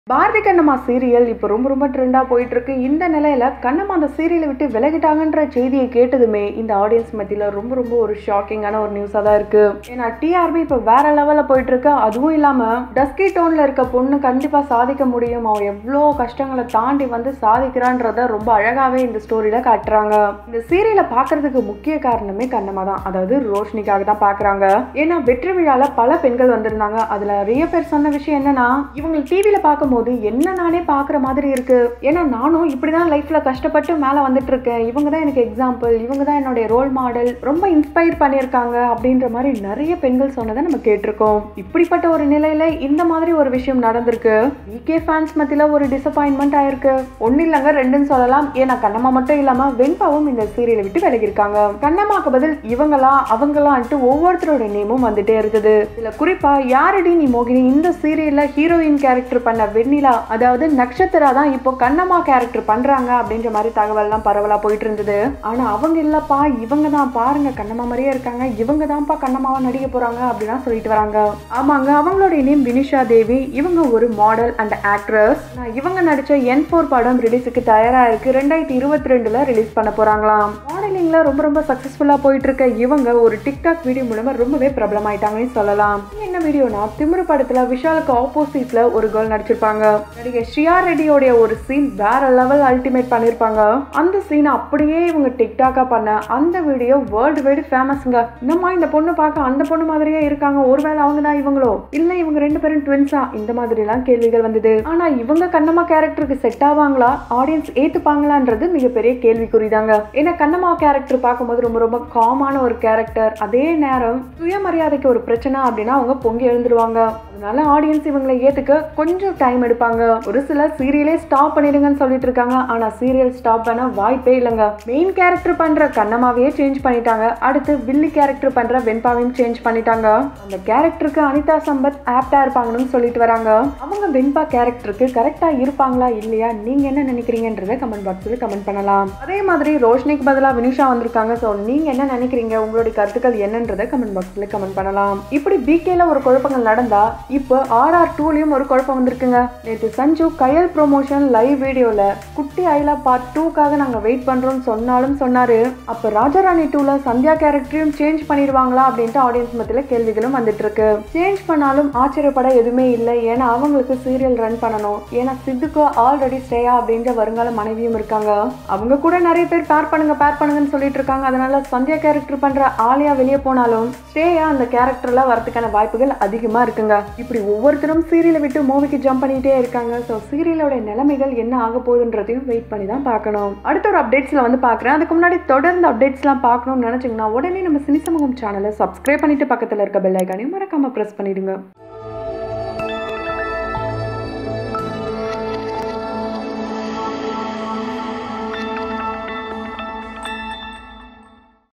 Bharathi Kannamma serial இப்போ ரொம்ப ரொம்ப ட்ரெண்டாக போயிட்டு இருக்கு இந்த நிலையில கண்ணம்மா அந்த சீரியலை விட்டு விலகிட்டாங்கன்ற செய்தியை கேட்டதுமே இந்த ஆடியன்ஸ் மத்தியில் ரொம்ப ரொம்ப ஒரு ஷாக்கிங்கான ஒரு நியூஸாக தான் இருக்கு ஏன்னா டிஆர்பி இப்போ வேற லெவலில் போயிட்டு இருக்கு அதுவும் இல்லாமல் டஸ்கி டோன்ல இருக்க பொண்ணு கண்டிப்பாக சாதிக்க முடியும் அவன் எவ்வளோ கஷ்டங்களை தாண்டி வந்து சாதிக்கிறான்றத ரொம்ப அழகாகவே இந்த ஸ்டோரியில் காட்டுறாங்க இந்த சீரியலை பார்க்கறதுக்கு முக்கிய காரணமே கண்ணம்மா தான் அதாவது ரோஷினிக்காக தான் பார்க்குறாங்க ஏன்னா வெற்றி விழால பல பெண்கள் வந்திருந்தாங்க அதில் நிறைய பேர் சொன்ன விஷயம் என்னன்னா இவங்க டிவியில் பார்க்கும்போது என்ன நானே பார்க்குற மாதிரி இருக்கு ஏன்னா நானும் இப்படி தான் லைஃப்பில் கஷ்டப்பட்டு மேலே வந்துட்டு இருக்கேன் இவங்க தான் எனக்கு எக்ஸாம்பிள் இவங்க தான் என்னுடைய ரோல் மாடல் ரொம்ப இன்ஸ்பயர் பண்ணியிருக்காங்க அப்படின்ற மாதிரி நிறைய பெண்கள் சொன்னதை நம்ம கேட்டிருக்கோம் இப்படிப்பட்ட ஒரு நிலையில இந்த மாதிரி ஒரு விஷயம் நடந்திருக்கு விகே ஃபேன்ஸ் மத்தியில் ஒரு டிசப்பாயின்மெண்ட் ஆயிருக்கு ஒன்றும் இல்லைங்க ரெண்டுன்னு சொல்லலாம் ஏன்னா கண்ணம்மா மட்டும் இல்லாமல் வெண்பாவும் இந்த சீரியலை விட்டு விலகிருக்காங்க கண்ணம்மாக்கு பதில் இவங்களா அவங்களான்ட்டு ஒவ்வொருத்தரோட நேமும் வந்துட்டே இருந்தது இதுல குறிப்பா யாரடி நீ மோகினி இந்த சீரியல்ல ஹீரோயின் கேரக்டர் பண்ண வெண்ணிலா அதாவது நட்சத்திரா தான் இப்போ கண்ணம்மா கேரக்டர் பண்றாங்க அப்படின்ற மாதிரி தகவல்லாம் பரவலா போயிட்டு இருந்தது ஆனா அவங்க இல்லப்பா இவங்க தான் பாருங்க கண்ணம்மா மாதிரியே இருக்காங்க இவங்க தான்ப்பா கண்ணம்மாவா நடிக்க போறாங்க அப்படிலாம் சொல்லிட்டு வராங்க ஆமாங்க அவங்களுடைய நேம் வினிஷா தேவி இவங்க ஒரு மாடல் அண்ட் ஆக்ட்ரஸ் இவங்க நடிச்ச என் ஃபோர் படம் ரிலீஸுக்கு தயாரா இருக்கு ரெண்டாயிரத்தி இருபத்தி ரெண்டுல ரிலீஸ் பண்ண போறாங்களாம் மாடலிங்ல ரொம்ப ரொம்ப சக்சஸ்ஃபுல்லா போயிட்டு இருக்க இவங்க ஒரு டிக்டாக் வீடியோ மூலமா ரொம்பவே பிரபலம் ஆயிட்டாங்கன்னு சொல்லலாம் இது என்ன வீடியோனா திமிரு படத்துல விஷாலுக்கு ஆப்போசிட்ல ஒரு கேர்ள் நடிச்சிருப்பாங்க நடிகை ஸ்ரீயா ரெட்டியோடைய ஒரு சீன் வேற லெவல் அல்டிமேட் பண்ணிருப்பாங்க அந்த சீன் அப்படியே இவங்க டிக்டாக்கா பண்ண அந்த வீடியோ வேர்ல்டு வைடு ஃபேமஸ்ங்க என்னம்மா இந்த பொண்ணு பார்க்க அந்த பொண்ணு மாதிரியே இருக்காங்க ஒருவேளை அவங்க தான் இவங்களோ இல்ல இவங்க ரெண்டு பேரும் ட்வின்ஸா இந்த மாதிரி எல்லாம் கேள்விகள் வந்தது ஆனா இவங்க கண்ணம்மா கேரக்டருக்கு செட் ஆவாங்களா ஆடியன்ஸ் ஏத்துப்பாங்களான்றது மிகப்பெரிய கேள்விக்குறிதாங்க ஏன்னா கண்ணம்மா கேரக்டர் பார்க்கும்போது ரொம்ப ரொம்ப காமான ஒரு கேரக்டர் அதே நேரம் சுயமரியாதைக்கு ஒரு பிரச்சனை அப்படின்னா அவங்க பொங்கி எழுந்துருவாங்க அதனால ஆடியன்ஸ் இவங்களை ஏத்துக்க கொஞ்சம் டைம் எடுப்பாங்க ஒரு சிலர் சீரியலே ஸ்டாப் பண்ணிடுங்கன்னு சொல்லிட்டு இருக்காங்க ஆனா சீரியல் ஸ்டாப் பண்ண வாய்ப்பே இல்லைங்க மெயின் கேரக்டர் பண்ற கண்ணம்மாவையே சேஞ்ச் பண்ணிட்டாங்க அடுத்து வில்லி கேரக்டர் பண்ற வெண்பாவையும் சேஞ்ச் பண்ணிட்டாங்க அந்த கேரக்டருக்கு அனிதா சம்பத் ஆப்டா இருப்பாங்கன்னு சொல்லிட்டு வராங்க அவங்க வெண்பா கேரக்டருக்கு கரெக்டா இருப்பாங்களா இல்லையா நீங்க என்ன நினைக்கிறீங்கன்றத கமெண்ட் பாக்ஸ்ல கமெண்ட் பண்ணலாம் அதே மாதிரி ரோஷினிக்கு பதிலா வினிஷா வந்திருக்காங்க ஸோ நீங்க என்ன நினைக்கிறீங்க உங்களுடைய கருத்துக்கள் என்னன்றதை கமெண்ட் பாக்ஸ்ல கமெண்ட் பண்ணலாம் இப்படி பிகேல ஒரு குழப்பங்கள் நடந்தா இப்போ ஆர்ஆர் டூலயும் ஒரு குழப்பம் வந்திருக்குங்க நேற்று சஞ்சு கயல் ப்ரொமோஷன் லைவ் வீடியோல குட்டி ஐலா பார்ட் டூக்காக நாங்க வெயிட் பண்றோம்னு சொன்னாலும் சொன்னாரு அப்ப ராஜாராணி டூல சந்தியா கேரக்டரையும் சேஞ்ச் பண்ணிடுவாங்களா அப்படின்ட்டு ஆடியன்ஸ் மத்தியில கேள்விகளும் வந்துட்டு இருக்கு சேஞ்ச் பண்ணாலும் ஆச்சரியப்பட எதுவுமே இல்லை ஏன்னா அவங்களுக்கு சீரியல் ரன் பண்ணணும் ஏன்னா சித்துக்கு ஆல்ரெடி ஸ்ரேயா அப்படின்ற வருங்கால மனைவியும் இருக்காங்க அவங்க கூட நிறைய பேர் பேர் பண்ணுங்க பேர் பண்ணுங்கன்னு சொல்லிட்டு இருக்காங்க அதனால சந்தியா கேரக்டர் பண்ற ஆலியா வெளியே போனாலும் ஸ்ரேயா அந்த கேரக்டர்ல வரதுக்கான வாய்ப்புகள் அதிகமா இருக்குங்க இப்படி ஒவ்வொருத்தரும் சீரியலை விட்டு மூவிக்கு ஜம்ப் பண்ணிட்டே இருக்காங்க ஸோ சீரியலோட நிலைமைகள் என்ன ஆக போகுதுன்றதையும் வெயிட் பண்ணி தான் பார்க்கணும் அடுத்த ஒரு அப்டேட்ஸ்ல வந்து பார்க்குறேன் அதுக்கு முன்னாடி தொடர்ந்து அப்டேட்ஸ்லாம் பார்க்கணும்னு நினைச்சீங்கன்னா உடனே நம்ம சினி சமூகம் சேனலை சப்ஸ்கிரைப் பண்ணிட்டு பக்கத்தில் இருக்க பெல் ஐக்கானையும் மறக்காம ப்ரெஸ் பண்ணிடுங்க